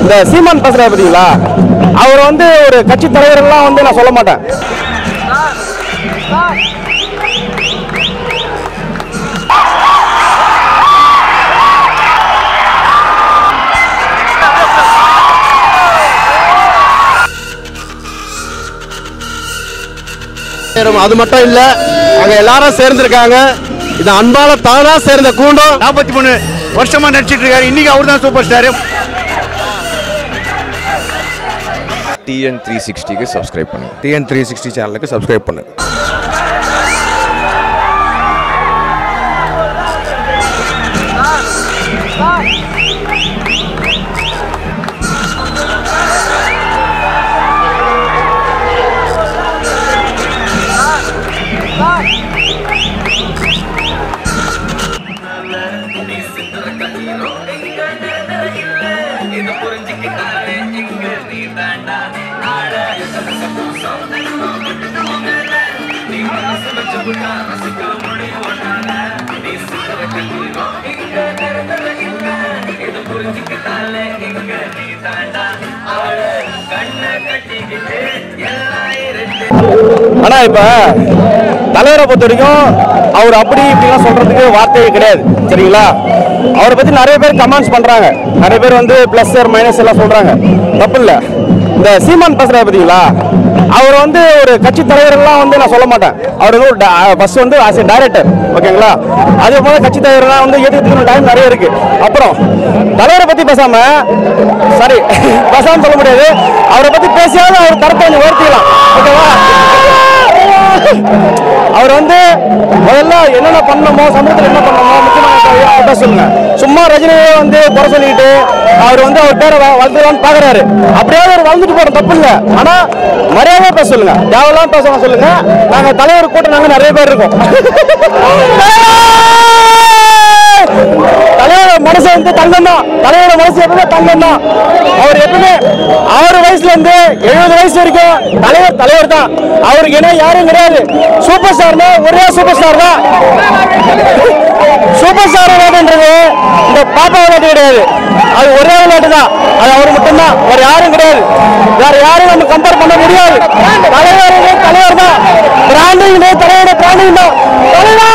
இந்த சீமான் பேசுறாரு பார்த்தீங்களா அவர் வந்து ஒரு கட்சி தலைவரெல்லாம் வந்து நான் சொல்ல மாட்டேன் அது மட்டும் இல்ல அங்க எல்லாரும் சேர்ந்திருக்காங்க இது அன்பால தானா சேர்ந்த கூட்டம் நாற்பத்தி மூணு வருஷமா நடிச்சிட்டு இருக்காரு இன்னைக்கு அவர் தான் சூப்பர் ஸ்டார் டிஎன் த்ரீ சிக்ஸ்டிக்கு சப்ஸ்கிரைப் பண்ணுங்க டிஎன் த்ரீ சிக்ஸ்டி சேனலுக்கு சப்ஸ்கிரைப் பண்ணு ஆனா இப்ப தலைவரை பொறுத்த வரைக்கும் அவர் அப்படி இப்படிலாம் சொல்றதுக்கு வார்த்தையே கிடையாது சரிங்களா அவரை பத்தி நிறைய பேர் கமெண்ட்ஸ் பண்றாங்க நிறைய பேர் வந்து பிளஸ் மைனஸ் எல்லாம் சொல்றாங்க தப்பு இல்ல இந்த சீமான் பேசுறாரு பாத்தீங்களா அவர் வந்து ஒரு கட்சி தலைவரெல்லாம் வந்து நான் சொல்ல மாட்டேன் அவர் வந்து ஒரு ஃபர்ஸ்ட் வந்து ஆஸ் ஏ டைரக்டர் ஓகேங்களா அதே போல கட்சி தலைவர்லாம் வந்து ஏற்றுக்கிறதுக்கு டைம் நிறைய இருக்கு அப்புறம் தலைவரை பத்தி பேசாம சாரி பேசாம சொல்ல முடியாது அவரை பத்தி பேசியாவது அவர் கருத்தை கொஞ்சம் உயர்த்திக்கலாம் ஓகேவா அவர் வந்து முதல்ல என்னென்ன பண்ணணுமோ சமூகத்தில் என்ன பண்ணணுமோ முக்கியமான தேவையோ அவர்கிட்ட சொல்லுங்க சும்மா ரஜினியே வந்து குறை சொல்லிட்டு அவர் வந்து அவர் பேரை வ- வளர்த்துலான்னு பாக்குறாரு அப்படியே அவர் வளர்ந்துட்டு போறோம் தப்பு இல்லை ஆனா மரியாதையா பேச சொல்லுங்க தேவையில்லாம பேச சொல்லுங்க நாங்க தலைவர் கூட்டம் நாங்க நிறைய பேர் இருக்கோம் தலைவரோட மனசு வந்து தங்கம் தான் தலைவரோட மனசு எப்பவுமே தங்கம் தான் அவர் எப்பவுமே ஆறு வயசுல இருந்து எழுபது வயசு வரைக்கும் தலைவர் தலைவர் தான் அவருக்கு என்ன யாரும் கிடையாது சூப்பர் ஸ்டார்னா ஒரே சூப்பர் ஸ்டார் தான் சூப்பர் ஸ்டார் விளையாட்டுன்றது இந்த பாப்பா விளையாட்டு கிடையாது அது ஒரே விளையாட்டு தான் அது அவர் மட்டும்தான் வேற யாரும் கிடையாது வேற யாரும் நம்ம கம்பேர் பண்ண முடியாது தலைவர் தலைவர் தான் பிராண்டிங் தலைவரோட பிராண்டிங் தான் தலைவர்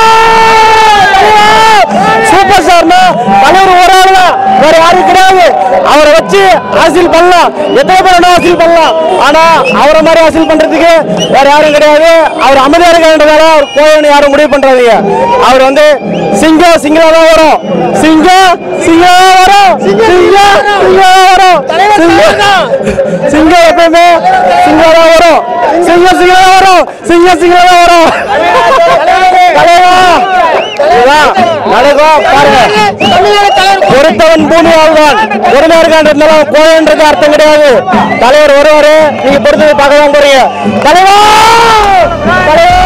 சூப்பர் ஸ்டார்னா தலைவர் ஒரு ஆள் தான் வேற யாரும் கிடையாது அவரை வச்சு அரசியல் பண்ணலாம் எத்தனை பேர் வேணா அரசியல் பண்ணலாம் ஆனா அவரை மாதிரி அரசியல் பண்றதுக்கு வேற யாரும் கிடையாது அவர் அமைதியா இருக்கின்றதால அவர் கோயன்னு யாரும் முடிவு பண்றாதீங்க அவர் வந்து சிங்கம் சிங்களா தான் வரும் சிங்கம் சிங்களா தான் வரும் சிங்கம் சிங்களா தான் வரும் சிங்கம் சிங்கம் எப்பயுமே சிங்கம் தான் வரும் சிங்கம் சிங்களா தான் வரும் சிங்கம் சிங்களா தான் வரும் தலைவா இதுதான் நடக்கும் பாருங்க பொறுத்தவன் பூமி ஆழ்வான் பொறுமையா இருக்கான்றதுனால கோயன்றது அர்த்தம் கிடையாது தலைவர் வருவாரு நீங்க பொறுத்தது பார்க்க தான் போறீங்க தலைவா தலைவா!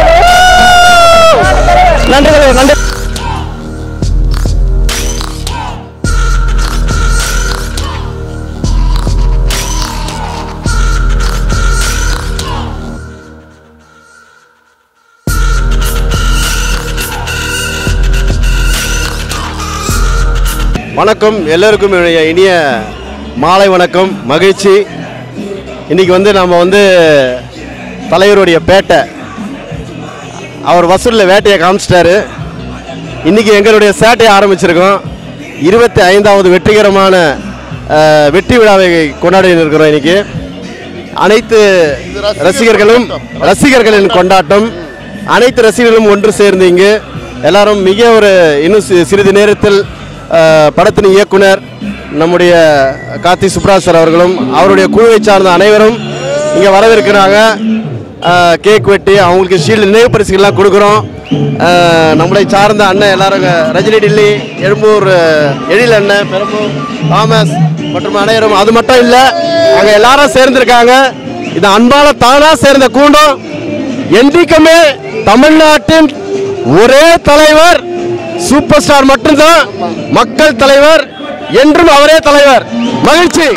நன்றி தலைவர் நன்றி வணக்கம் எல்லோருக்கும் என்னுடைய இனிய மாலை வணக்கம் மகிழ்ச்சி இன்னைக்கு வந்து நம்ம வந்து தலைவருடைய பேட்டை அவர் வசூலில் வேட்டையை காமிச்சிட்டாரு இன்னைக்கு எங்களுடைய சேட்டையை ஆரம்பிச்சிருக்கோம் இருபத்தி ஐந்தாவது வெற்றிகரமான அஹ், வெற்றி விழாவை கொண்டாடி இருக்கிறோம் இன்னைக்கு அனைத்து ரசிகர்களும் ரசிகர்களின் கொண்டாட்டம் அனைத்து ரசிகர்களும் ஒன்று சேர்ந்து இங்கு எல்லாரும் மிக ஒரு இன்னும் சி- சிறிது நேரத்தில் அஹ், படத்தின் இயக்குனர் நம்முடைய கார்த்தி சுப்ராஜ் சார் அவர்களும் அவருடைய குழுவை சார்ந்த அனைவரும் இங்கே வரவிருக்கிறாங்க அஹ், கேக் வெட்டி அவங்களுக்கு ஷீல்டு நினைவு பரிசுகள்லாம் கொடுக்குறோம் அஹ், நம்மளை சார்ந்த அண்ணன் எல்லாரும் இங்க ரஜினி டில்லி எழும்பூர் அஹ், எழில் அண்ணன் பெரம்பூர் தாமஸ் மற்றும் அனைவரும் அது மட்டும் இல்லை அங்கே எல்லாரும் சேர்ந்திருக்காங்க இது அன்பால தானா சேர்ந்த கூட்டம் என்றைக்குமே தமிழ்நாட்டின் ஒரே தலைவர் சூப்பர் ஸ்டார் மட்டும்தான் மக்கள் தலைவர் என்றும் அவரே தலைவர் மகிழ்ச்சி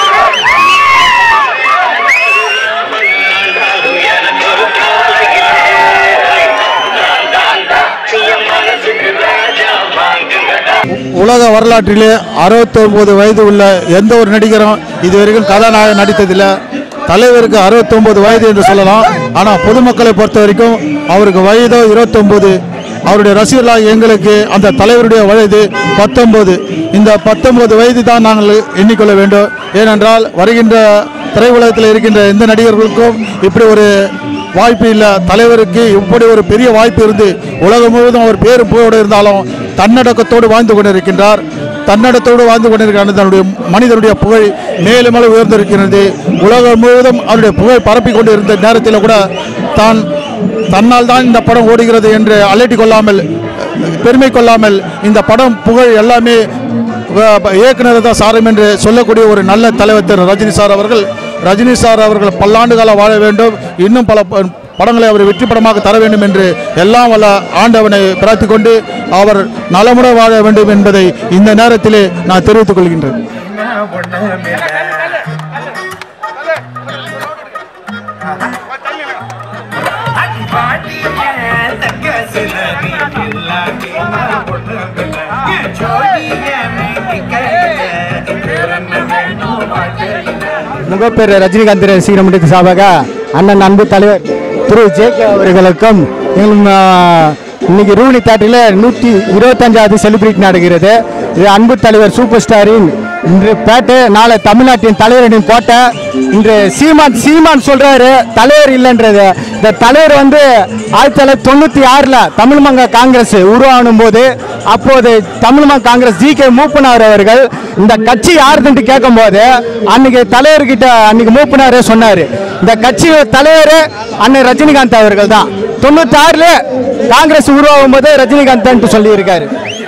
எனக்கு ஒரு காதல் உலக வரலாற்றிலே அறுபத்தொன்பது வயது உள்ள எந்த ஒரு நடிகரும் இதுவரைக்கும் கதாநாயகன் நடித்ததில்லை தலைவருக்கு அறுபத்தொன்பது வயது என்று சொல்லலாம் ஆனால் பொதுமக்களை பொறுத்த வரைக்கும் அவருக்கு வயதோ இருபத்தொன்பது அவருடைய ரசிகர்களாக எங்களுக்கு அந்த தலைவருடைய வயது பத்தொன்பது இந்த பத்தொன்பது வயது தான் நாங்கள் எண்ணிக்கொள்ள வேண்டும் ஏனென்றால் வருகின்ற திரையுலகத்தில் இருக்கின்ற எந்த நடிகர்களுக்கும் இப்படி ஒரு வாய்ப்பு இல்லை தலைவருக்கு இப்படி ஒரு பெரிய வாய்ப்பு இருந்து உலகம் முழுவதும் அவர் பேரும் புகழோடு இருந்தாலும் தன்னடக்கத்தோடு வாழ்ந்து கொண்டிருக்கின்றார் தன்னடத்தோடு வாழ்ந்து கொண்டிருக்கின்ற தன்னுடைய மனிதனுடைய புகழ் மேலும் மேலும் உயர்ந்திருக்கிறது உலகம் முழுவதும் அவருடைய புகழ் பரப்பி கொண்டு இருந்த நேரத்தில் கூட தான் தன்னால் தான் இந்த படம் ஓடுகிறது என்று அலட்டிக் கொள்ளாமல் பெருமை கொள்ளாமல் இந்த படம் புகழ் எல்லாமே அஹ், இயக்குனர் தான் சாரம் என்று சொல்லக்கூடிய ஒரு நல்ல தலைவர் திரு ரஜினி சார் அவர்கள் ரஜினி சார் அவர்கள் பல்லாண்டு காலம் வாழ வேண்டும் இன்னும் பல ப- படங்களை அவர் வெற்றி படமாக தர வேண்டும் என்று எல்லாம் வல்ல ஆண்டவனை பிரார்த்திக் கொண்டு அவர் நலமுடன் வாழ வேண்டும் என்பதை இந்த நேரத்திலே நான் தெரிவித்துக் கொள்கின்றேன் முகப்பேர் ரஜினிகாந்த் ரசிகர் மன்றத்து சார்பாக அண்ணன் அன்பு தலைவர் திரு ஜே கே அவர்களுக்கும் எங்களும், ஆ, இன்னைக்கு ரூனி தேட்டரில் நூற்றி இருபத்தஞ்சாவது செலிப்ரேட் நடக்கிறது இது அன்பு தலைவர் சூப்பர் ஸ்டாரின் இன்று பேட்டை நாளை தமிழ்நாட்டின் தலைவரின் கோட்டை இன்று சீமான் சீமான் சொல்றாரு தலைவர் இல்லைன்றது இந்த தலைவர் வந்து ஆயிரத்தி தொள்ளாயிரத்தி தொண்ணூற்றி ஆறில் தமிழ் மங்க காங்கிரஸ் உருவாகும் போது அப்போது தமிழ் மங்க காங்கிரஸ் ஜி கே மூப்பனார் அவர்கள் இந்த கட்சி யாருதுன்ட்டு கேட்கும்போது அன்னைக்கு தலைவர்கிட்ட அன்னைக்கு மூப்பனாரே சொன்னார் இந்த கட்சி தலைவர் அண்ணன் ரஜினிகாந்த் அவர்கள் தான் தொண்ணூற்றி ஆறில் காங்கிரஸ் உருவாகும் போது ரஜினிகாந்த் சொல்லியிருக்காரு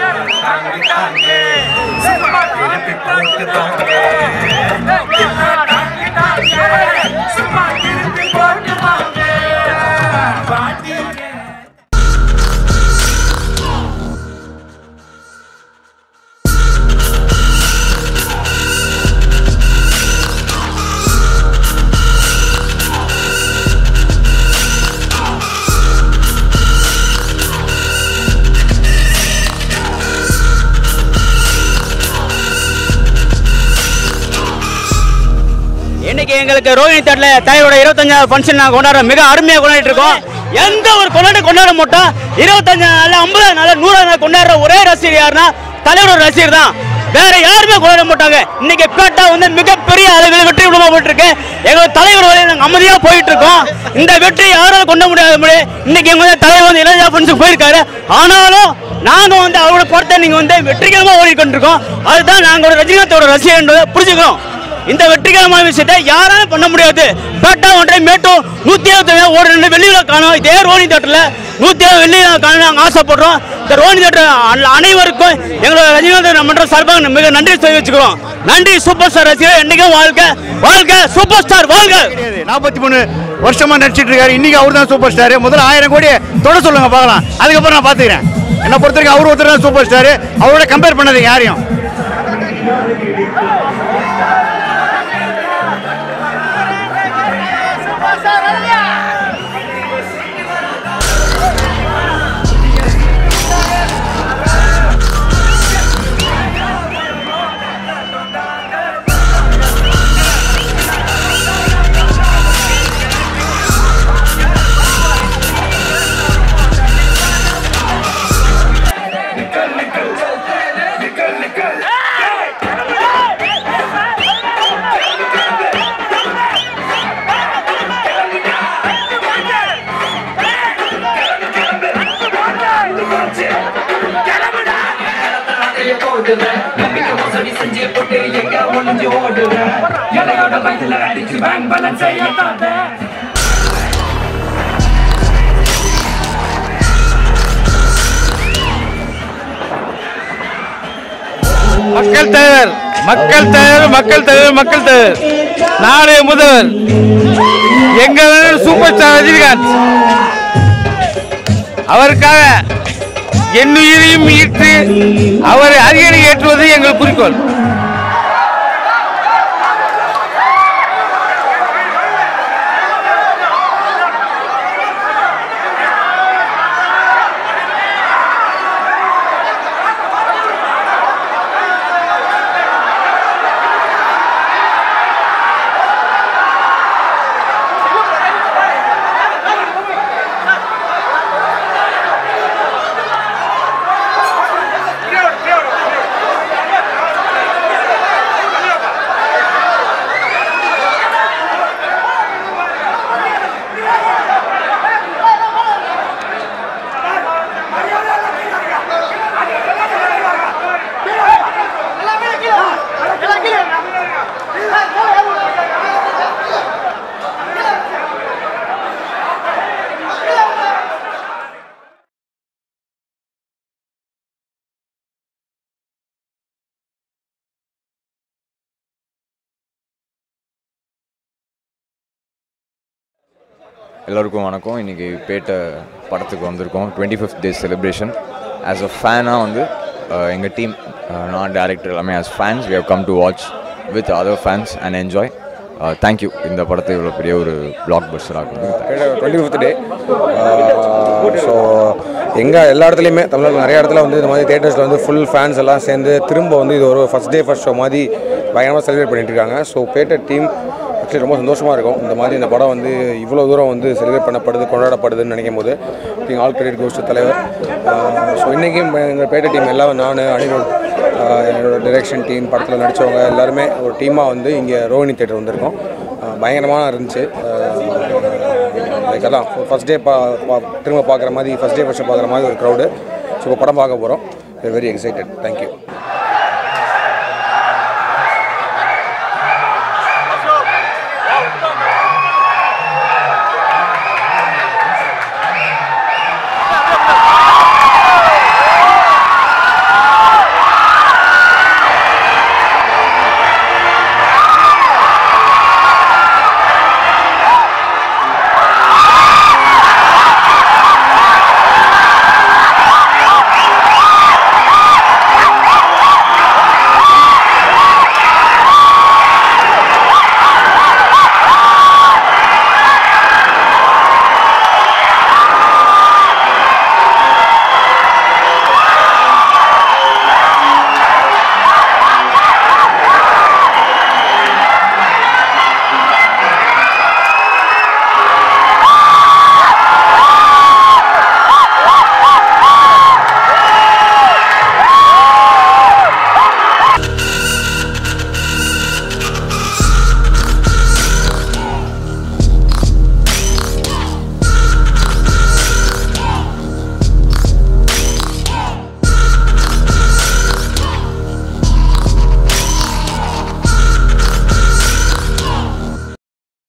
இன்னைக்கு எங்களுக்கு ரோஹிணி தேட்டர்ல தலைவரோட இருபத்தஞ்சாவது ஃபங்க்ஷன் நாங்கள் கொண்டாடுறோம் மிக அருமையாக கொண்டாடிட்டு இருக்கோம் எந்த ஒரு கொண்டாட கொண்டாட மாட்டோம் இருபத்தஞ்சாவது நாள் ஐம்பது நாள் நூறாவது நாள் கொண்டாடுற ஒரே ரசிகர் யாருன்னா தலைவரோட ரசிகர் தான் வேற யாருமே கொண்டாட மாட்டாங்க இன்னைக்கு பேட்டா வந்து மிகப்பெரிய அளவில் வெற்றி விடமா போயிட்டு இருக்கு எங்களோட தலைவர் வரையும் நாங்கள் அமைதியாக போயிட்டு இருக்கோம் இந்த வெற்றி யாராலும் கொண்ட முடியாத முடியும் இன்னைக்கு எங்க வந்து தலைவர் வந்து இளைஞர் ஃபங்க்ஷன் போயிருக்காரு ஆனாலும் நாங்க வந்து அவரோட படத்தை நீங்க வந்து வெற்றிகரமா ஓடிக்கொண்டு இருக்கோம் அதுதான் நாங்களோட ரஜினிகாந்தோட ரசிகன்றதை புரிஞ்சுக்கிறோம் இந்த வெற்றிகரமான விஷயத்தை யாராலும் பண்ண முடியாது பேட்டா ஒன்றை மேட்டும் நூத்தி எழுபத்தி ஒரு ரெண்டு வெள்ளியில காணும் இதே ரோனி தேட்டர்ல நூத்தி ஏழு வெள்ளியில காணும் நாங்கள் ஆசைப்படுறோம் இந்த ரோனி தேட்டர் அ- அனைவருக்கும் எங்களோட ரஜினிகாந்த் மன்ற சார்பாக மிக நன்றி தெரிவிச்சுக்கிறோம் நன்றி சூப்பர் ஸ்டார் ரசிகர் என்னைக்கும் வாழ்க வாழ்க சூப்பர் ஸ்டார் வாழ்க நாற்பத்தி மூணு வருஷமா நடிச்சிட்டு இருக்காரு இன்னைக்கு அவர் தான் சூப்பர் ஸ்டார் முதல்ல ஆயிரம் கோடி தொட சொல்லுங்க பார்க்கலாம் அதுக்கப்புறம் நான் பார்த்துக்கிறேன் என்னை பொறுத்த வரைக்கும் அவர் ஒருத்தர் தான் சூப்பர் ஸ்டார் அவரோட கம்பேர் பண்ணது யாரையும் மக்கள் தலைவர் மக்கள் தலைவர் மக்கள் தலைவர் மக்கள் தலைவர் நாளைய முதல்வர் எங்கள் சூப்பர் ஸ்டார் ரஜினிகாந்த் அவருக்காக என்னுயிரையும் ஈர்த்து அவரை அதிகாரி ஏற்றுவது எங்கள் குறிக்கோள் எல்லோருக்கும் வணக்கம் இன்றைக்கி பேட்டை படத்துக்கு வந்திருக்கோம் twenty fifth day celebration as a ஃபேனாக வந்து எங்கள் டீம் நான் டேரக்டர் எல்லாமே as fans we have come to watch with other fans and enjoy thank you இந்த படத்தை இவ்வளோ பெரிய ஒரு பிளாக் பஸ்டர் ஆகும் டுவெண்ட்டி ஃபிஃப்த் டே ஸோ எங்கே எல்லா இடத்துலையுமே தமிழ்நாட்டில் நிறைய இடத்துல வந்து இந்த மாதிரி தேட்டர்ஸில் வந்து ஃபுல் ஃபேன்ஸ் எல்லாம் சேர்ந்து திரும்ப வந்து இது ஒரு ஃபஸ்ட் டே ஃபஸ்ட் ஷோ மாதிரி பயங்கரமாக செலிப்ரேட் பண்ணிட்டு இருக்காங்க ஸோ பேட்டர் டீம் ஆக்சுவலி ரொம்ப சந்தோஷமாக இருக்கும் இந்த மாதிரி இந்த படம் வந்து இவ்வளோ தூரம் வந்து செலிப்ரேட் பண்ணப்படுது கொண்டாடப்படுதுன்னு நினைக்கும் போது நீங்கள் ஆல் கிரெடிட் கோஸ்ட் தலைவர் ஸோ இன்றைக்கும் எங்கள் பேட்டர் டீம் எல்லாம் நான் அனிருத் ஆஹ் என்னோட டைரக்ஷன் டீம் படத்தில் நடித்தவங்க எல்லாருமே ஒரு டீமாக வந்து இங்கே ரோஹிணி தேட்டர் வந்திருக்கோம் ஆஹ் பயங்கரமாக இருந்துச்சு லைக் அதான் ஃபஸ்ட் டே பா பா- திரும்ப பார்க்குற மாதிரி ஃபஸ்ட் டே ஃபஸ்ட்டு பார்க்குற மாதிரி ஒரு க்ரௌடு ஸோ இப்போ படம் பார்க்க போகிறோம் வெரி எக்ஸைட்டட் தேங்க்யூ